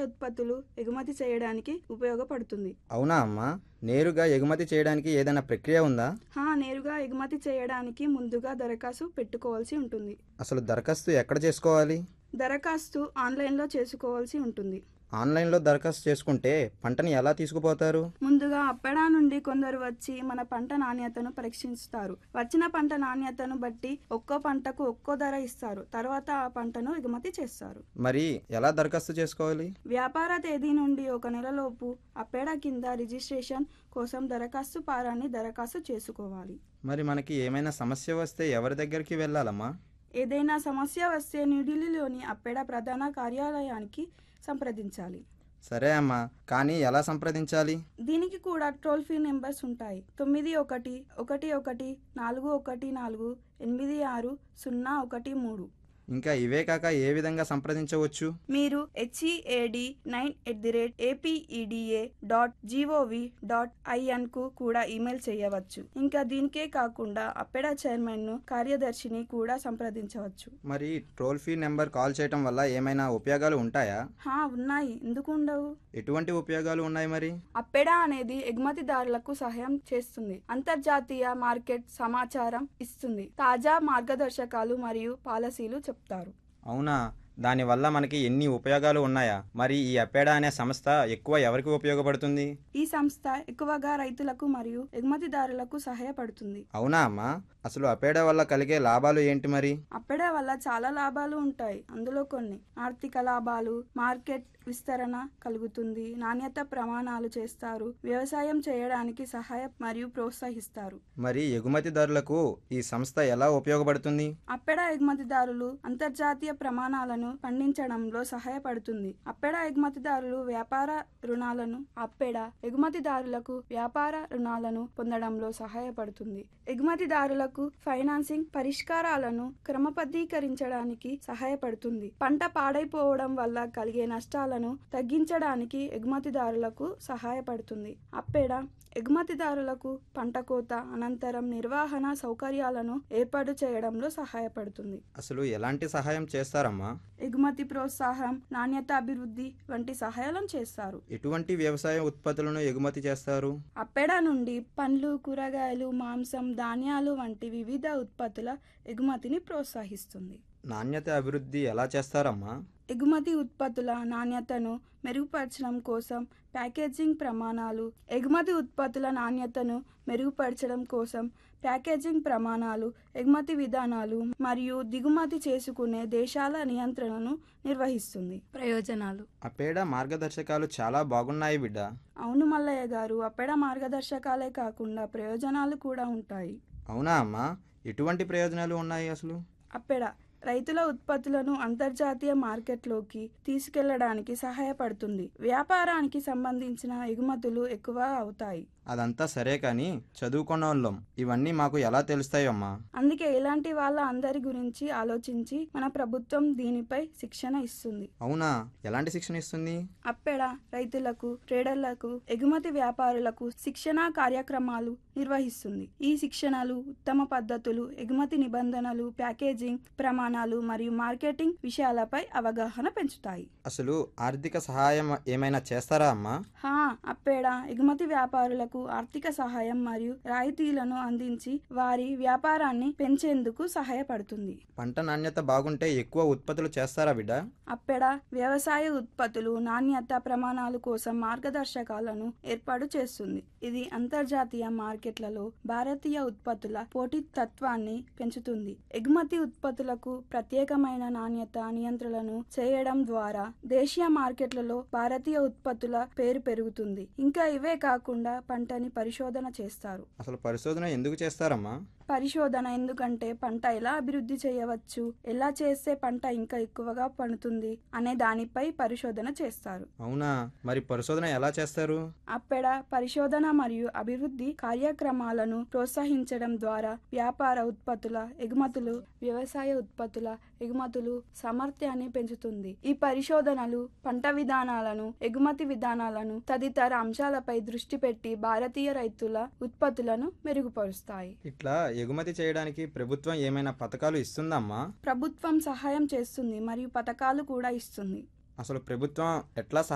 ఉత్పత్తులు ఎగుమతి చేయడానికి ఉపయోగపడుతుంది అవునా అమ్మా నేరుగా ఎగుమతి చేయడానికి ఏదైనా ప్రక్రియ ఉందా హా నేరుగా ఎగుమతి చేయడానికి ముందుగా దరఖాస్తు పెట్టుకోవాల్సి ఉంటుంది అసలు దరఖాస్తు ఎక్కడ చేసుకోవాలి దరఖాస్తు ఆన్లైన్లో చేసుకోవాల్సి ఉంటుంది ఆన్లైన్లో దరఖాస్తు చేసుకుంటే పంటని ఎలా తీసుకుపోతారు ముందుగా అప్పడా నుండి కొందరు వచ్చి మన పంట నాణ్యతను పరీక్షిస్తారు వచ్చిన పంట నాణ్యతను బట్టి ఒక్కో పంటకు ఒక్కో ధర ఇస్తారు తర్వాత ఆ పంటను ఎగుమతి చేస్తారు మరి ఎలా దరఖాస్తు చేసుకోవాలి వ్యాపార తేదీ నుండి ఒక నెలలోపు అప్పేడా కింద రిజిస్ట్రేషన్ కోసం దరఖాస్తు పారాన్ని దరఖాస్తు చేసుకోవాలి మరి మనకి ఏమైనా సమస్య వస్తే ఎవరి దగ్గరికి వెళ్ళాలమ్మా ఏదైనా సమస్య వస్తే న్యూఢిల్లీలోని అప్పేడా ప్రధాన కార్యాలయానికి సంప్రదించాలి సరే అమ్మా కానీ ఎలా సంప్రదించాలి దీనికి కూడా టోల్ ఫ్రీ నెంబర్స్ ఉంటాయి తొమ్మిది ఒకటి ఒకటి ఒకటి నాలుగు ఒకటి నాలుగు ఎనిమిది ఆరు సున్నా ఒకటి మూడు ఇంకా ఇవే కాక ఏ విధంగా సంప్రదించవచ్చు మీరు H E A D nine at the rate A P E D A dot G O V dot I N కు కూడా ఈమెయిల్ చేయవచ్చు ఇంకా దీనికే కాకుండా అప్పెడా చైర్మన్ ను కార్యదర్శిని కూడా సంప్రదించవచ్చు మరి టోల్ ఫ్రీ నెంబర్ కాల్ చేయటం వల్ల ఏమైనా ఉపయోగాలు ఉంటాయా హా ఉన్నాయి ఎందుకు ఉండవు ఎటువంటి ఉపయోగాలు ఉన్నాయి మరి అప్పెడా అనేది ఎగుమతిదారులకు సహాయం చేస్తుంది అంతర్జాతీయ మార్కెట్ సమాచారం ఇస్తుంది తాజా మార్గదర్శకాలు మరియు పాలసీలు చెప్తారు అవునా దానివల్ల మనకి ఎన్ని ఉపయోగాలు ఉన్నాయా మరి ఈ అప్పేడా అనే సంస్థ ఎక్కువ ఎవరికి ఉపయోగపడుతుంది ఈ సంస్థ ఎక్కువగా రైతులకు మరియు ఎగుమతిదారులకు సహాయపడుతుంది అవునా అమ్మా అసలు అపేడా వల్ల కలిగే లాభాలు ఏంటి మరి అప్పడే వల్ల చాలా లాభాలు ఉంటాయి అందులో కొన్ని ఆర్థిక లాభాలు మార్కెట్ విస్తరణ కలుగుతుంది నాణ్యత ప్రమాణాలు చేస్తారు వ్యవసాయం చేయడానికి సహాయ మరియు ప్రోత్సహిస్తారు మరి ఎగుమతిదారులకు ఈ సంస్థ ఎలా ఉపయోగపడుతుంది అప్పెడ ఎగుమతిదారులు అంతర్జాతీయ ప్రమాణాలను పండించడంలో సహాయపడుతుంది అప్పెడ ఎగుమతిదారులు వ్యాపార రుణాలను అప్పెడ ఎగుమతిదారులకు వ్యాపార రుణాలను పొందడంలో సహాయపడుతుంది ఎగుమతిదారులకు ఫైనాన్సింగ్ పరిష్కారాలను క్రమబద్ధీకరించడానికి సహాయపడుతుంది పంట పాడైపోవడం వల్ల కలిగే నష్టాలను తగ్గించడానికి ఎగుమతిదారులకు సహాయపడుతుంది అప్పెడ ఎగుమతిదారులకు పంట కోత అనంతరం నిర్వహణ సౌకర్యాలను ఏర్పాటు చేయడంలో సహాయపడుతుంది అసలు ఎలాంటి సహాయం చేస్తారమ్మా ఎగుమతి ప్రోత్సాహం నాణ్యత అభివృద్ధి వంటి సహాయాలను చేస్తారు ఎటువంటి వ్యవసాయ ఉత్పత్తులను ఎగుమతి చేస్తారు అప్పెడ నుండి పండ్లు కూరగాయలు మాంసం ధాన్యాలు వంటి వివిధ ఉత్పత్తుల ఎగుమతిని ప్రోత్సహిస్తుంది నాణ్యత అభివృద్ధి ఎలా చేస్తారమ్మా ఎగుమతి ఉత్పత్తుల నాణ్యతను మెరుగుపరచడం కోసం ప్యాకేజింగ్ ప్రమాణాలు ఎగుమతి ఉత్పత్తుల నాణ్యతను మెరుగుపరచడం కోసం ప్యాకేజింగ్ ప్రమాణాలు ఎగుమతి విధానాలు మరియు దిగుమతి చేసుకునే దేశాల నియంత్రణను నిర్వహిస్తుంది ప్రయోజనాలు అపేడా మార్గదర్శకాలు చాలా బాగున్నాయి బిడ్డ అవును మల్లయ్య గారు అప్పెడ మార్గదర్శకాలే కాకుండా ప్రయోజనాలు కూడా ఉంటాయి అవునా అమ్మా ఎటువంటి ప్రయోజనాలు ఉన్నాయి అసలు అప్పెడ రైతుల ఉత్పత్తులను అంతర్జాతీయ మార్కెట్లోకి తీసుకెళ్లడానికి సహాయపడుతుంది వ్యాపారానికి సంబంధించిన ఎగుమతులు ఎక్కువ అవుతాయి అదంతా సరే కానీ చదువుకున్న వాళ్ళం ఇవన్నీ మాకు ఎలా తెలుస్తాయమ్మా అందుకే ఇలాంటి వాళ్ళ అందరి గురించి ఆలోచించి మన ప్రభుత్వం దీనిపై శిక్షణ ఇస్తుంది అవునా ఎలాంటి శిక్షణ ఇస్తుంది అప్పెడ రైతులకు ట్రేడర్లకు ఎగుమతి వ్యాపారులకు శిక్షణా కార్యక్రమాలు నిర్వహిస్తుంది ఈ శిక్షణలు ఉత్తమ పద్ధతులు ఎగుమతి నిబంధనలు ప్యాకేజింగ్ ప్రమాణాలు మరియు మార్కెటింగ్ విషయాలపై అవగాహన పెంచుతాయి అసలు ఆర్థిక సహాయం ఏమైనా చేస్తారా అమ్మా హా అప్పేడ ఎగుమతి వ్యాపారులకు ఆర్థిక సహాయం మరియు రాయితీలను అందించి వారి వ్యాపారాన్ని పెంచేందుకు సహాయపడుతుంది పంట నాణ్యత బాగుంటే ఎక్కువ ఉత్పత్తులు చేస్తారా బిడ్డ అప్పెడ వ్యవసాయ ఉత్పత్తులు నాణ్యత ప్రమాణాల కోసం మార్గదర్శకాలను ఏర్పాటు చేస్తుంది ఇది అంతర్జాతీయ మార్కెట్లలో భారతీయ ఉత్పత్తుల పోటీతత్వాన్ని పెంచుతుంది ఎగుమతి ఉత్పత్తులకు ప్రత్యేకమైన నాణ్యత నియంత్రణలను చేయడం ద్వారా దేశీయ మార్కెట్లలో భారతీయ ఉత్పత్తుల పేరు పెరుగుతుంది ఇంకా ఇవే కాకుండా పంటని పరిశోధన చేస్తారు అసలు పరిశోధన ఎందుకు చేస్తారమ్మా పరిశోధన ఎందుకంటే పంట ఎలా అభివృద్ధి చేయవచ్చు ఎలా చేస్తే పంట ఇంకా ఎక్కువగా పండుతుంది అనే దానిపై పరిశోధన చేస్తారు అవునా మరి పరిశోధన ఎలా చేస్తారు అప్పెడ పరిశోధన మరియు అభివృద్ధి కార్యక్రమాలను ప్రోత్సహించడం ద్వారా వ్యాపార ఉత్పత్తుల ఎగుమతులు వ్యవసాయ ఉత్పత్తుల ఎగుమతులు సామర్థ్యాన్ని పెంచుతుంది ఈ పరిశోధనలు పంట విధానాలను ఎగుమతి విధానాలను తదితర అంశాలపై దృష్టి పెట్టి భారతీయ రైతుల ఉత్పత్తులను మెరుగుపరుస్తాయి ఇట్లా ఎగుమతి చేయడానికి ప్రభుత్వం ఏమైనా పథకాలు ఇస్తుందమ్మా ప్రభుత్వం సహాయం చేస్తుంది మరియు పథకాలు కూడా ఇస్తుంది అసలు ప్రభుత్వం ఎట్లా